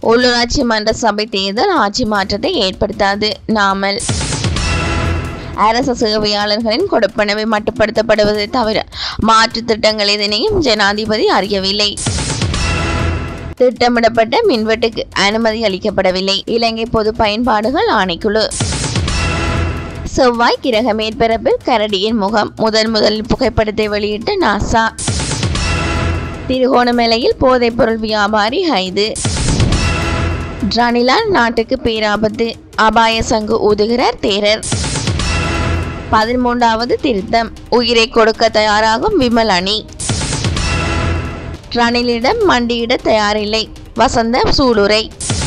உள்ளூராட்சி மன்ற சபை தேர்தல் ஆட்சி மாற்றத்தை ஏற்படுத்தாது நாமல் அரசு சேவையாளர்களின் கொடுப்பனவை மட்டுப்படுத்தப்படுவதை தவிர மாற்று திட்டங்கள் எதனையும் ஜனாதிபதி அறியவில்லை திட்டமிடப்பட்ட மின்வெட்டுக்கு அனுமதி அளிக்கப்படவில்லை இலங்கை பொது பயன்பாடுகள் ஆணைக்குழு செவ்வாய் கிரக மேற்பரப்பில் கரடியின் முகம் முதன் முதலில் புகைப்படத்தை வெளியிட்ட நாசா திருகோணமலையில் போதைப்பொருள் வியாபாரி கைது ரணிலா நாட்டுக்கு பேராபத்து அபாய சங்கு ஊதுகிறார் தேரர் பதிமூன்றாவது திருத்தம் உயிரை கொடுக்க தயாராகும் விமல் அணி ரணிலிடம் மண்டியிட தயாரில்லை வசந்த சூளுரை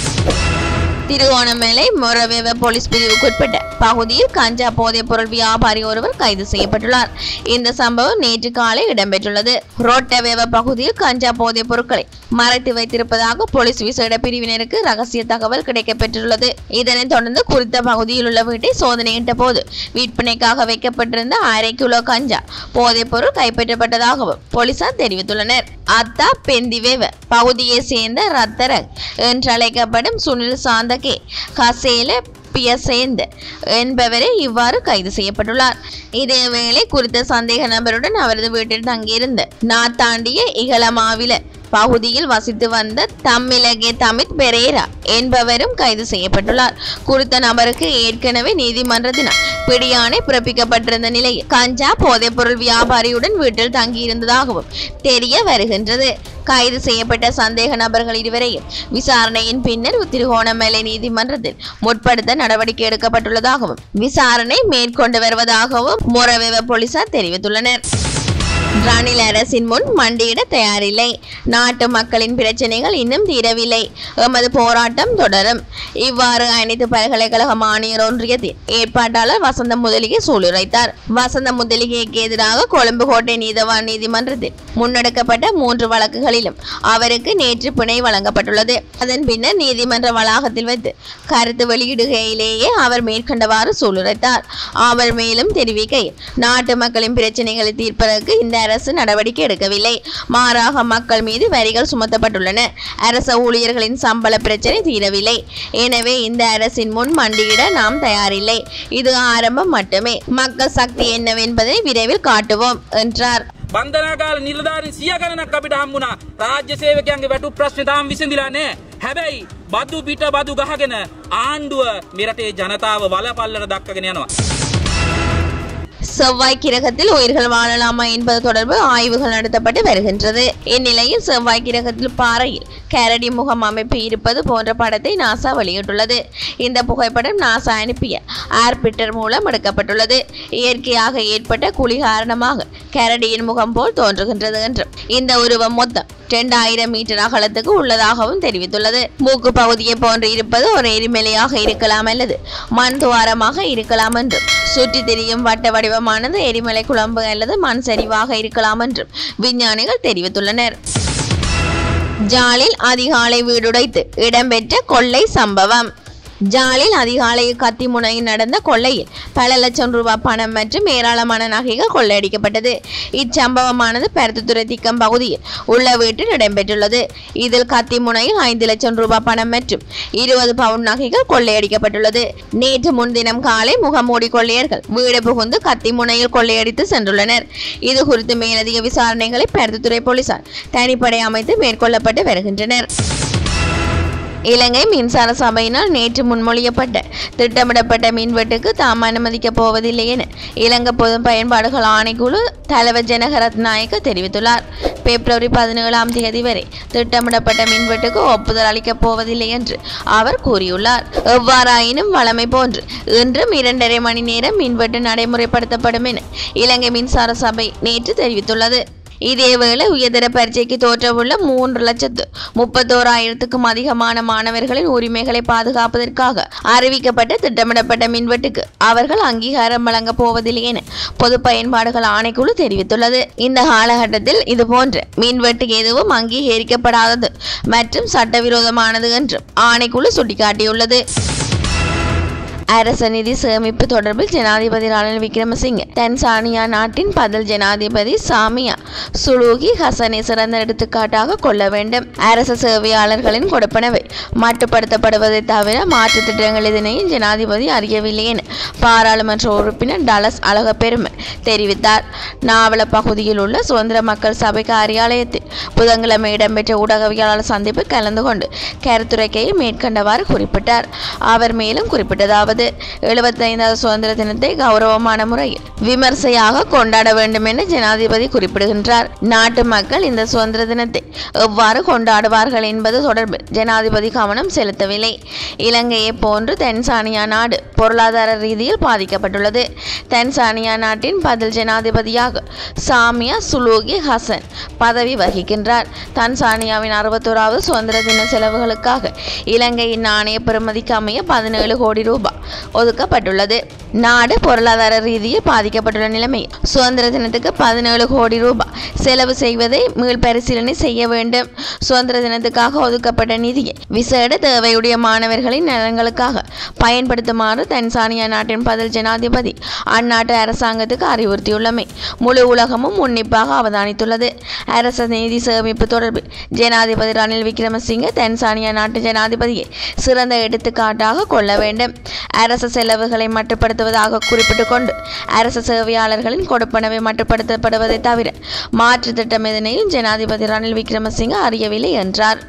திருகோணமலை மொரவேவ போலீஸ் பிரிவுக்குட்பட்ட பகுதியில் கஞ்சா போதைப் பொருள் வியாபாரி ஒருவர் கைது செய்யப்பட்டுள்ளார் இந்த சம்பவம் நேற்று காலை இடம்பெற்றுள்ளது ரோட்டவேவ பகுதியில் கஞ்சா போதைப் பொருட்களை மறைத்து வைத்திருப்பதாக போலீஸ் விசேட பிரிவினருக்கு ரகசிய தகவல் கிடைக்கப்பெற்றுள்ளது இதனைத் தொடர்ந்து குறித்த பகுதியில் உள்ள வீட்டை சோதனையிட்ட போது விற்பனைக்காக வைக்கப்பட்டிருந்த அரை கிலோ கஞ்சா போதைப் பொருள் கைப்பற்றப்பட்டதாகவும் போலீசார் தெரிவித்துள்ளனர் அத்தா பெந்திவேவ பகுதியை சேர்ந்த ரத்தரங் என்றழைக்கப்படும் சுனில் சாந்தகே கசேல பியசேந்த் என்பவரே இவ்வாறு கைது செய்யப்பட்டுள்ளார் இதேவேளை குறித்த சந்தேக நபருடன் அவரது வீட்டில் தங்கியிருந்த நாத்தாண்டிய இகலமாவில பகுதியில் வசித்து வந்த தம்மிலகே தமித் பெரேரா என்பவரும் கைது செய்யப்பட்டுள்ளார் குறித்த நபருக்கு ஏற்கனவே நீதிமன்றத்தினால் பிடியாணை பிறப்பிக்கப்பட்டிருந்த நிலையில் கஞ்சா போதைப்பொருள் வியாபாரியுடன் வீட்டில் தங்கியிருந்ததாகவும் தெரிய வருகின்றது கைது செய்யப்பட்ட சந்தேக நபர்கள் இருவரையும் விசாரணையின் பின்னர் திருகோணமலை நீதிமன்றத்தில் முற்படுத்த நடவடிக்கை எடுக்கப்பட்டுள்ளதாகவும் விசாரணை மேற்கொண்டு வருவதாகவும் மொரவேவ போலீசார் தெரிவித்துள்ளனர் ரணில் அரசின் முன் மண்டியிட தயாரில்லை நாட்டு மக்களின் பிரச்சனைகள் இன்னும் தீரவில்லை எமது போராட்டம் தொடரும் இவ்வாறு அனைத்து பல்கலைக்கழக மானியர் ஒன்றியத்தின் ஏற்பாட்டாளர் வசந்த முதலிகை சூளுரைத்தார் வசந்த முதலிகைக்கு எதிராக கொழும்பு கோட்டை நீதவான் நீதிமன்றத்தில் முன்னெடுக்கப்பட்ட மூன்று வழக்குகளிலும் அவருக்கு நேற்று பிணை வழங்கப்பட்டுள்ளது அதன் பின்னர் நீதிமன்ற வளாகத்தில் வைத்து கருத்து வெளியிடுகையிலேயே அவர் மேற்கண்டவாறு சூளுரைத்தார் அவர் மேலும் தெரிவிக்கையில் நாட்டு மக்களின் பிரச்சனைகளை தீர்ப்பதற்கு இந்த அரசு நடவடிக்கை எடுக்கவில்லை மாறாக மக்கள் மீது வரிகள் சுமத்தப்பட்டுள்ளன அரச ஊழியர்களின் சம்பள பிரச்சனை தீரவில்லை எனவே இந்த அரசின் முன் மண்டியிட நாம் தயாரில்லை இது ஆரம்பம் மட்டுமே மக்கள் சக்தி என்னவென்பதை விரைவில் காட்டுவோம் என்றார் බන්ධනාකාල නිලධාරින් සිය ගණනක් අපිට හම්බුණා රාජ්‍ය සේවකයන්ගේ වැටු ප්‍රශ්න තාම විසඳිලා නෑ හැබැයි බදු පිට බදු ගහගෙන ආණ්ඩුව මෙරටේ ජනතාව වලපල්ලට දක්කගෙන යනවා செவ்வாய் கிரகத்தில் உயிர்கள் வாழலாமா என்பது தொடர்பு ஆய்வுகள் நடத்தப்பட்டு வருகின்றது இந்நிலையில் செவ்வாய் கிரகத்தில் பாறையில் கேரடி முகம் அமைப்பு இருப்பது போன்ற படத்தை நாசா வெளியிட்டுள்ளது இந்த புகைப்படம் நாசா அனுப்பிய ஆர்பிட்டர் மூலம் எடுக்கப்பட்டுள்ளது இயற்கையாக ஏற்பட்ட குழி காரணமாக கேரடியின் முகம் போல் தோன்றுகின்றது என்றும் இந்த உருவம் மொத்தம் இரண்டாயிரம் மீட்டர் அகலத்துக்கு உள்ளதாகவும் தெரிவித்துள்ளது மூக்கு பகுதியை போன்று இருப்பது ஒரு எரிமலையாக இருக்கலாம் அல்லது மண் துவாரமாக இருக்கலாம் என்றும் சுற்றி திரியும் வட்ட வடிவமானது எரிமலை குழம்பு அல்லது மண் சரிவாக இருக்கலாம் என்றும் விஞ்ஞானிகள் தெரிவித்துள்ளனர் ஜாலில் அதிகாலை வீடுடைத்து இடம்பெற்ற கொள்ளை சம்பவம் ஜாலில் அதிகாலை கத்திமுனையில் நடந்த கொள்ளையில் பல லட்சம் ரூபாய் பணம் மற்றும் ஏராளமான நகைகள் கொள்ளையடிக்கப்பட்டது இச்சம்பவமானது பருத்தித்துறை திக்கம் பகுதியில் உள்ள வீட்டில் இடம்பெற்றுள்ளது இதில் கத்திமுனையில் ஐந்து லட்சம் ரூபாய் பணம் மற்றும் இருபது பவுன் நகைகள் கொள்ளையடிக்கப்பட்டுள்ளது நேற்று முன்தினம் காலை முகமூடி கொள்ளையர்கள் வீடு புகுந்து கத்திமுனையில் கொள்ளையடித்து சென்றுள்ளனர் இது குறித்து மேலதிக விசாரணைகளை பருத்தித்துறை போலீசார் தனிப்படை அமைத்து மேற்கொள்ளப்பட்டு வருகின்றனர் இலங்கை மின்சார சபையினால் நேற்று முன்மொழியப்பட்ட திட்டமிடப்பட்ட மின்வெட்டுக்கு தாம் அனுமதிக்கப் போவதில்லை என இலங்கை பொது பயன்பாடுகள் ஆணைக்குழு தலைவர் ஜனகரத் நாயக்க தெரிவித்துள்ளார் பிப்ரவரி பதினேழாம் தேதி வரை திட்டமிடப்பட்ட மின்வெட்டுக்கு ஒப்புதல் அளிக்கப் போவதில்லை என்று அவர் கூறியுள்ளார் எவ்வாறாயினும் வழமை போன்று இன்றும் இரண்டரை மணி நேரம் மின்வெட்டு நடைமுறைப்படுத்தப்படும் என இலங்கை மின்சார சபை நேற்று தெரிவித்துள்ளது இதேவேளை உயர்தர பரீட்சைக்கு தோற்றவுள்ள மூன்று லட்சத்து முப்பத்தோராயிரத்துக்கும் அதிகமான மாணவர்களின் உரிமைகளை பாதுகாப்பதற்காக அறிவிக்கப்பட்ட திட்டமிடப்பட்ட மின்வெட்டுக்கு அவர்கள் அங்கீகாரம் வழங்கப் போவதில்லை என பொது பயன்பாடுகள் ஆணைக்குழு தெரிவித்துள்ளது இந்த காலகட்டத்தில் இதுபோன்ற மின்வெட்டு எதுவும் அங்கீகரிக்கப்படாதது மற்றும் சட்டவிரோதமானது என்றும் ஆணைக்குழு சுட்டிக்காட்டியுள்ளது அரச நிதி சேமிப்பு தொடர்பில் ஜனாதிபதி ரணில் விக்ரமசிங்க தன்சானியா நாட்டின் பதில் ஜனாதிபதி சாமியா சுலூகி ஹசனை சிறந்த எடுத்துக்காட்டாக கொள்ள வேண்டும் அரசு சேவையாளர்களின் கொடுப்பனவை மட்டுப்படுத்தப்படுவதை தவிர மாற்றுத் திட்டங்கள் இதனையும் ஜனாதிபதி அறியவில்லை என பாராளுமன்ற உறுப்பினர் டலஸ் அழகப்பெருமை தெரிவித்தார் நாவல பகுதியில் உள்ள சுதந்திர மக்கள் சபை காரியாலயத்தில் புதன்கிழமை இடம்பெற்ற ஊடகவியலாளர் சந்திப்பில் கலந்து கொண்டு கருத்துரைக்கையை மேற்கண்டவாறு குறிப்பிட்டார் அவர் மேலும் குறிப்பிட்டதாவது எழுபத்தைந்தாவது சுதந்திர தினத்தை கௌரவமான முறையில் விமர்சையாக கொண்டாட வேண்டும் என ஜனாதிபதி குறிப்பிடுகின்றார் நாட்டு மக்கள் இந்த சுதந்திர தினத்தை எவ்வாறு கொண்டாடுவார்கள் என்பது தொடர்பில் ஜனாதிபதி கவனம் செலுத்தவில்லை இலங்கையை போன்று தென்சானியா நாடு பொருளாதார ரீதியில் பாதிக்கப்பட்டுள்ளது தென்சானியா நாட்டின் பதில் ஜனாதிபதியாக சாமியா சுலூகி ஹசன் பதவி வகிக்கின்றார் தன்சானியாவின் அறுபத்தோராவது சுதந்திர தின செலவுகளுக்காக இலங்கையின் நாணய பெறுமதிக்கு அமைய பதினேழு கோடி ரூபாய் ஒதுக்கப்பட்டுள்ளது நாடு பொருளாதார ரீதியில் பாதிக்கப்பட்டுள்ள நிலைமையில் சுதந்திர தினத்துக்கு பதினேழு கோடி ரூபாய் செலவு செய்வதை மீள்பரிசீலனை செய்ய வேண்டும் சுதந்திர தினத்துக்காக ஒதுக்கப்பட்ட நிதியை விசேட தேவையுடைய மாணவர்களின் நலன்களுக்காக பயன்படுத்துமாறு தன்சானியா நாட்டின் பதில் ஜனாதிபதி அந்நாட்டு அரசாங்கத்துக்கு அறிவுறுத்தியுள்ளமை முழு உலகமும் உன்னிப்பாக அவதானித்துள்ளது அரச நிதி சேமிப்பு தொடர்பில் ஜனாதிபதி ரணில் விக்ரமசிங்க தன்சானியா நாட்டு ஜனாதிபதியை சிறந்த எடுத்துக்காட்டாக கொள்ள வேண்டும் அரச செலவுகளை மட்டுப்படுத்துவதாக குறிப்பிட்டுக் கொண்டு அரசு சேவையாளர்களின் கொடுப்பனவை மட்டுப்படுத்தப்படுவதை தவிர மாற்று திட்டம் எதனையும் ஜனாதிபதி ரணில் விக்ரமசிங்க அறியவில்லை என்றார்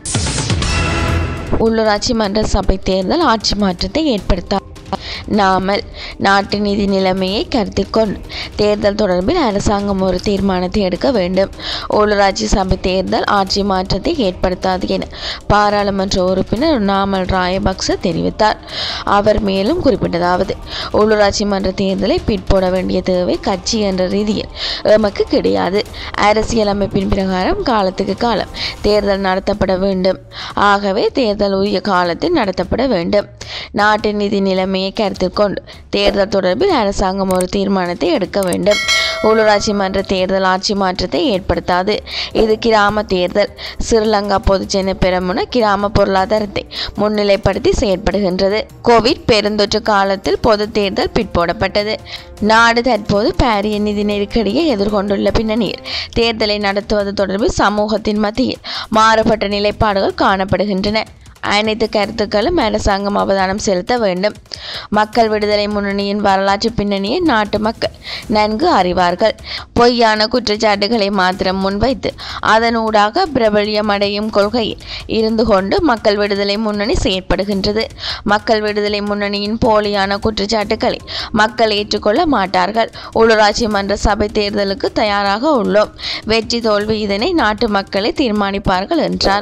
உள்ளூராட்சி மன்ற சபை தேர்தல் ஆட்சி மாற்றத்தை ஏற்படுத்த நாமல் நாட்டு நிதி நிலைமையை கருத்தில் கொண்டு தேர்தல் தொடர்பில் அரசாங்கம் ஒரு தீர்மானத்தை எடுக்க வேண்டும் உள்ளூராட்சி சபை தேர்தல் ஆட்சி மாற்றத்தை ஏற்படுத்தாது என பாராளுமன்ற உறுப்பினர் நாமல் ராயபக்ச தெரிவித்தார் அவர் மேலும் குறிப்பிட்டதாவது உள்ளூராட்சி மன்ற தேர்தலை பிற்போட வேண்டிய தேவை கட்சி என்ற ரீதியில் எமக்கு கிடையாது அரசியலமைப்பின் பிரகாரம் காலத்துக்கு காலம் தேர்தல் நடத்தப்பட வேண்டும் ஆகவே தேர்தல் உரிய காலத்தில் நடத்தப்பட வேண்டும் நாட்டின் நிதி நிலைமையை கருத்தில் கொண்டு தேர்தல் தொடர்பில் அரசாங்கம் ஒரு தீர்மானத்தை எடுக்க வேண்டும் உள்ளூராட்சி மன்ற தேர்தல் ஆட்சி மாற்றத்தை ஏற்படுத்தாது இது கிராம தேர்தல் ஸ்ரீலங்கா பொதுஜன பெரமுன கிராம பொருளாதாரத்தை முன்னிலைப்படுத்தி செயற்படுகின்றது கோவிட் பெருந்தொற்று காலத்தில் பொது தேர்தல் பிற்போடப்பட்டது நாடு தற்போது பாரிய நிதி நெருக்கடியை எதிர்கொண்டுள்ள பின்னணியில் தேர்தலை நடத்துவது தொடர்பில் சமூகத்தின் மத்தியில் மாறுபட்ட நிலைப்பாடுகள் காணப்படுகின்றன அனைத்து கருத்துக்களும் அரசாங்கம் அவதானம் செலுத்த வேண்டும் மக்கள் விடுதலை முன்னணியின் வரலாற்று பின்னணியை நாட்டு மக்கள் நன்கு அறிவார்கள் பொய்யான குற்றச்சாட்டுகளை மாத்திரம் முன்வைத்து அதனூடாக பிரபல்யமடையும் கொள்கையில் இருந்து கொண்டு மக்கள் விடுதலை முன்னணி செயற்படுகின்றது மக்கள் விடுதலை முன்னணியின் போலியான குற்றச்சாட்டுக்களை மக்கள் ஏற்றுக்கொள்ள மாட்டார்கள் உள்ளூராட்சி மன்ற சபை தேர்தலுக்கு தயாராக உள்ளோம் வெற்றி தோல்வி இதனை நாட்டு மக்களை தீர்மானிப்பார்கள் என்றார்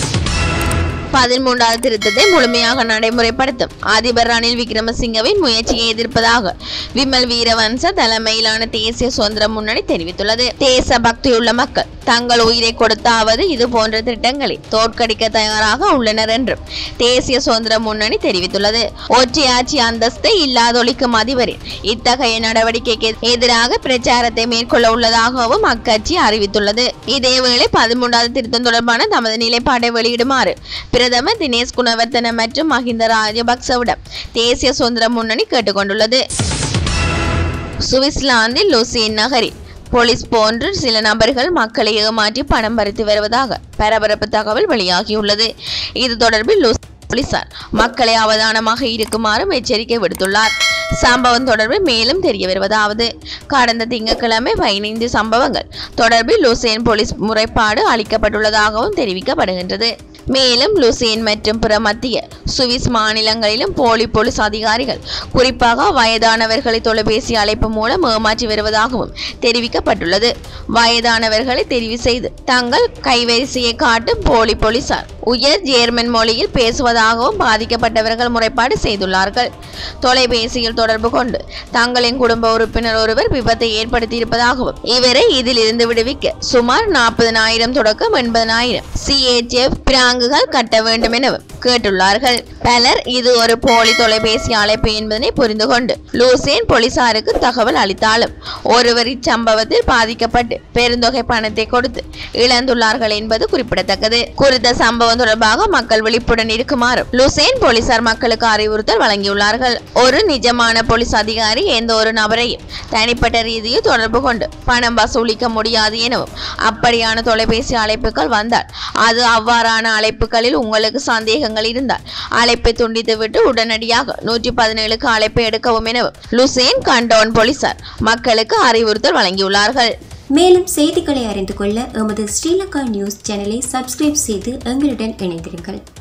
பதிமூன்றாவது திருத்தத்தை முழுமையாக நடைமுறைப்படுத்தும் அதிபர் ரணில் விக்ரமசிங்கவின் முயற்சியை எதிர்ப்பதாக விமல் வீரவன்ச தலைமையிலான தேசிய சுதந்திர முன்னணி தெரிவித்துள்ளது தேச பக்தியுள்ள மக்கள் தங்கள் உயிரை கொடுத்தாவது இது போன்ற திட்டங்களை தோற்கடிக்க தயாராக உள்ளனர் என்றும் தேசிய சுதந்திர முன்னணி தெரிவித்துள்ளது ஒற்றையாட்சி அந்தஸ்தை இல்லாதொழிக்கும் அதிபரின் இத்தகைய நடவடிக்கைக்கு எதிராக பிரச்சாரத்தை மேற்கொள்ள உள்ளதாகவும் அக்கட்சி அறிவித்துள்ளது இதேவேளை பதிமூன்றாவது திருத்தம் தொடர்பான தமது நிலைப்பாட்டை வெளியிடுமாறு பிரதமர் தினேஷ் குணவர்த்தன மற்றும் மஹிந்த ராஜபக்சவிடம் தேசிய சுதந்திர முன்னணி கேட்டுக்கொண்டுள்ளது சுவிட்சர்லாந்தில் லுசின் நகரில் போலீஸ் போன்று சில நபர்கள் மக்களை ஏமாற்றி பணம் பறித்து வருவதாக பரபரப்பு தகவல் வெளியாகியுள்ளது இது தொடர்பில் லுஸ் போலீசார் மக்களை அவதானமாக இருக்குமாறும் எச்சரிக்கை விடுத்துள்ளார் சம்பவம் தொடர்பில் மேலும் தெரிய வருவதாவது கடந்த திங்கட்கிழமை பதினைந்து சம்பவங்கள் தொடர்பில் லுசேன் போலீஸ் முறைப்பாடு அளிக்கப்பட்டுள்ளதாகவும் தெரிவிக்கப்படுகின்றது மேலும் லுசேன் மற்றும் பிற மத்திய சுவிஸ் மாநிலங்களிலும் போலி போலீஸ் அதிகாரிகள் குறிப்பாக வயதானவர்களை தொலைபேசி அழைப்பு மூலம் ஏமாற்றி வருவதாகவும் தெரிவிக்கப்பட்டுள்ளது வயதானவர்களை தெரிவு செய்து தங்கள் கைவரிசையை காட்டும் போலி போலீசார் உயர் ஜேர்மன் மொழியில் பேசுவதாகவும் பாதிக்கப்பட்டவர்கள் முறைப்பாடு செய்துள்ளார்கள் தொலைபேசியில் தொடர்பு கொண்டு தங்களின் குடும்ப உறுப்பினர் ஒருவர் விபத்தை ஏற்படுத்தியிருப்பதாகவும் இவரை இதில் இருந்து விடுவிக்க சுமார் நாற்பதனாயிரம் தொடக்கம் எண்பதனாயிரம் சிஏடிஎஃப் பிராங்க சடங்குகள் கட்ட வேண்டும் எனவும் கேட்டுள்ளார்கள் பலர் இது ஒரு போலி தொலைபேசி அழைப்பு என்பதனை புரிந்து கொண்டு லூசேன் போலீசாருக்கு தகவல் அளித்தாலும் ஒருவர் இச்சம்பவத்தில் பாதிக்கப்பட்டு பெருந்தொகை பணத்தை கொடுத்து இழந்துள்ளார்கள் என்பது குறிப்பிடத்தக்கது குறித்த சம்பவம் தொடர்பாக மக்கள் விழிப்புடன் இருக்குமாறும் லுசேன் போலீசார் மக்களுக்கு அறிவுறுத்தல் வழங்கியுள்ளார்கள் ஒரு நிஜமான போலீஸ் அதிகாரி எந்த ஒரு நபரையும் தனிப்பட்ட ரீதியில் தொடர்பு கொண்டு பணம் வசூலிக்க முடியாது எனவும் அப்படியான தொலைபேசி அழைப்புகள் வந்தால் அது அவ்வாறான அழைப்புகளில் உங்களுக்கு சந்தேகங்கள் இருந்தால் அழைப்பை துண்டித்துவிட்டு உடனடியாக நூற்றி பதினேழுக்கு அழைப்பை எடுக்கவும் எனவும் லுசேன் கண்டோன் போலீசார் மக்களுக்கு அறிவுறுத்தல் வழங்கியுள்ளார்கள் மேலும் செய்திகளை அறிந்து கொள்ள எமது ஸ்ரீலங்கா நியூஸ் சேனலை சப்ஸ்கிரைப் செய்து எங்களுடன் இணைந்திருங்கள்